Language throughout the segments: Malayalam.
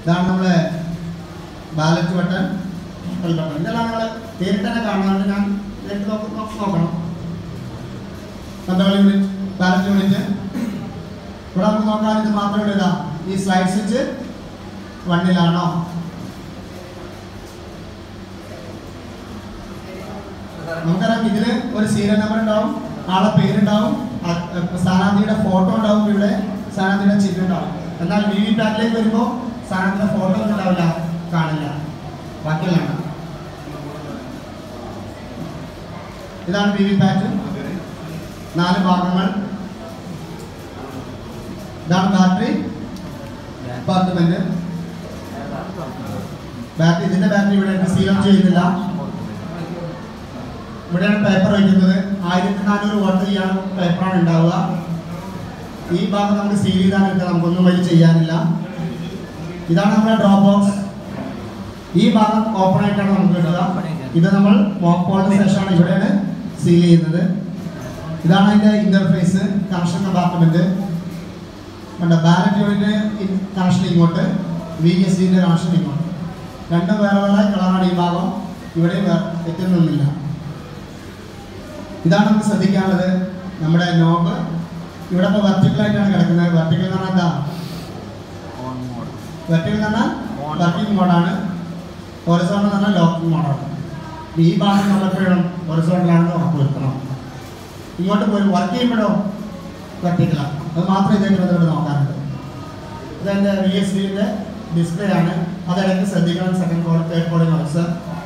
ഇതാണ് നമ്മളെ ബാലറ്റ് ബട്ടൺ ബട്ടൺ ഇതെല്ലാം നിങ്ങൾ നേരിട്ട് തന്നെ കാണുന്നതുകൊണ്ട് ഞാൻ നേരിട്ട് നോക്ക- നോ- നോക്കണം കൺട്രോൾ യൂണിറ്റ് ബാലറ്റ് യൂണിറ്റ് ഇവിടെ നമുക്ക് നോക്കാൻ ഇത് മാത്രമേ ഇതാ ഈ സ്ലൈഡ് സ്വിച്ച് വണ്ണിലാണോ നമുക്കറിയാം ഇതില് ഒരു സീരിയൽ നമ്പർ ഉണ്ടാവും ആളെ പേരുണ്ടാവും അ- അ- സ്ഥാനാർത്ഥിയുടെ ഫോട്ടോ ഉണ്ടാവും ഇവിടെ സ്ഥാനാർത്ഥിയുടെ ചിഹ്നം ഉണ്ടാവും എന്നാൽ വി വി പാറ്റിലേക്ക് വരുമ്പോൾ സ്ഥാനാർത്ഥിയുടെ ഫോട്ടോ ഒന്നും ഉണ്ടാവില്ല കാണില്ല ബാക്കിയെല്ലാം കാണാം. ഇതാണ് വി വി പാറ്റ് നാല് ഭാഗങ്ങൾ ഇതാണ് ബാറ്ററി കമ്പാർട്ട്മെന്റ് ബാറ്ററി ഇതിന്റെ ബാറ്ററി ഇവിടെ സീലം ചെയ്യുന്നില്ല ഇവിടെയാണ് പേപ്പർ വയ്ക്കുന്നത് ആയിരത്തി നാനൂറ് വാട്ട് ചെയ്യാണ് പേപ്പറാണ് ഉണ്ടാവുക ഈ ഭാഗം നമുക്ക് സീൽ ചെയ്താൽ എടുക്കാം നമുക്കൊന്നും വഴി ചെയ്യാനില്ല ഇതാണ് നമ്മുടെ ഡ്രോപ്പ് ബോക്സ് ഈ ഭാഗം ഓപ്പൺ ആയിട്ടാണ് നമുക്ക് കിട്ടുക ഇത് നമ്മൾ മോക്ക് പോളിന് ശേഷമാണ് ഇവിടെയാണ് സീൽ ചെയ്യുന്നത് ഇതാണ് അതിന്റെ ഇന്റർഫേസ് കണക്ഷൻ കമ്പാർട്ട്മെന്റ് കണ്ട ബാലറ്റ് യൂണിറ്റ് കണക്ഷൻ ഇങ്ങോട്ട് വി എസ് ഡിന്റെ കണക്ഷൻ ഇങ്ങോട്ട് രണ്ടും വേറെ വേറെ കളറാണ് ഈ ഭാഗം ഇവിടെ വേ- എത്തുന്നൊന്നുമില്ല ഇതാണ് നമുക്ക് ശ്രദ്ധിക്കാനുള്ളത് നമ്മുടെ നോബ് ഇവിടെ ഇപ്പോൾ വെർട്ടിക്കൽ ആയിട്ടാണ് കിടക്കുന്നത് വെർട്ടിക്കൽ എന്ന് പറഞ്ഞാൽ എന്താ വെർട്ടിക്കൽ എന്ന് പറഞ്ഞാൽ വർക്കിംഗ് മോഡാണ് ഹൊറിസോണ്ടൽ എന്ന് പറഞ്ഞാൽ ലോക്കിംഗ് മോഡാണ് ഈ ഭാഗം നമ്മളെപ്പോഴും ഹൊറിസോണ്ടലാണെന്ന് ഉറപ്പ് വരുത്തണം ഇങ്ങോട്ട് പോയി വർക്ക് ചെയ്യുമ്പോഴോ വെർട്ടിക്കലാണ് അത് മാത്രമേ ഇതേ ബന്ധപ്പെട്ട് നോക്കാറുണ്ട് ഇതെൻ്റെ വി എസ് ഡിയുടെ ഡിസ്പ്ലേ ആണ് അതിടയ്ക്ക് ശ്രദ്ധിക്കണം second call third polling officer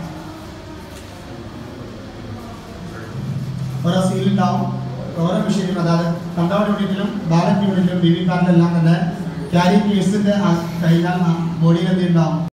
ഓരോ സീൽ ഉണ്ടാവും ഓരോ മെഷീനിലും അതായത് കണ്ടൗട്ട് യൂണിറ്റിലും ബാലറ്റ് യൂണിറ്റിലും ബി വി കാർഡിലെല്ലാം തന്നെ ക്യാരി കേസിന്റെ കഴിഞ്ഞാൽ ബോഡിയിൽ എന്ത് ഉണ്ടാവും